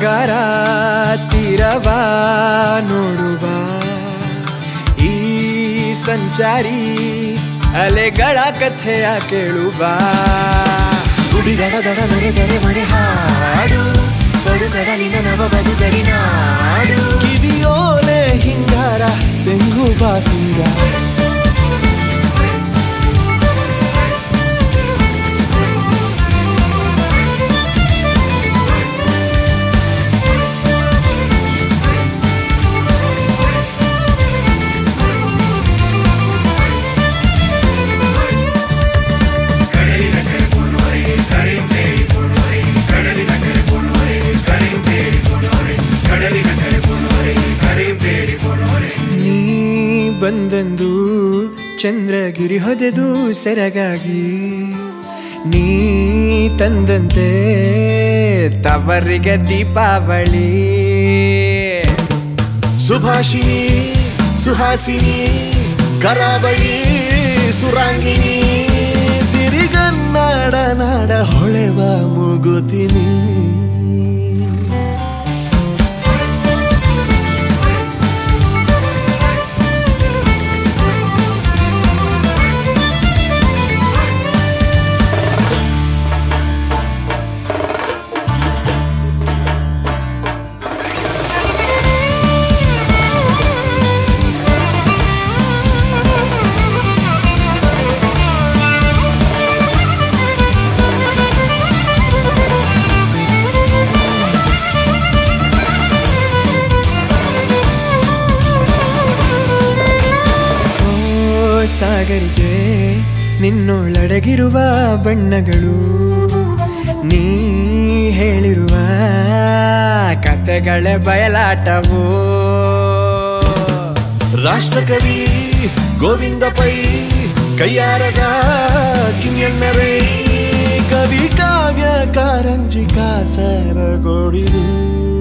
ಗಂಗಾರ ತೀರವ ನೋಡುವ ಈ ಸಂಚಾರಿ ಅಲೆಗಳ ಕಥೆಯ ಕೇಳುವ ಗುಡಿಗಡ ದಡ ನರೆದರೆ ಮರೆ ಹಾಡು ಬಡು ಕಡಲಿನ ನವ ಬದುಗಡಿ ನಾಡು ಕಿವಿಯೋಲೆ ಹಿಂಗಾರ ತೆಂಗು ಬಾಸಿಂಗ ನೀ ಬಂದಂದು ಚಂದ್ರಗಿರಿ ಹೊದೆದು ಸೆರಗಾಗಿ ನೀ ತಂದಂತೆ ತವರಿಗೆ ದೀಪಾವಳಿ ಸುಭಾಷಿಣಿ ಸುಹಾಸಿನಿ ಕರಾವಳಿ ಸುರಾಂಗಿಣಿ ಸಿರಿಗನ್ನಡ ನಾಡ ಹೊಳೆವ ಮುಗುತಿನಿ ಓ ಸಾಗರಿಗೆ ನಿನ್ನೊಳಡಗಿರುವ ಬಣ್ಣಗಳು ನೀ ಹೇಳಿರುವ ಕತೆಗಳ ಬಯಲಾಟವು ರಾಷ್ಟ್ರಕವಿ ಗೋವಿಂದ ಪೈ ಕೈಯಾರದ ಕಿನ್ಯಣ್ಣರೇ ಕವಿ ಕಾವ್ಯ ಕಾರಂಜಿ ಕಾಸರಗೋಡಿರು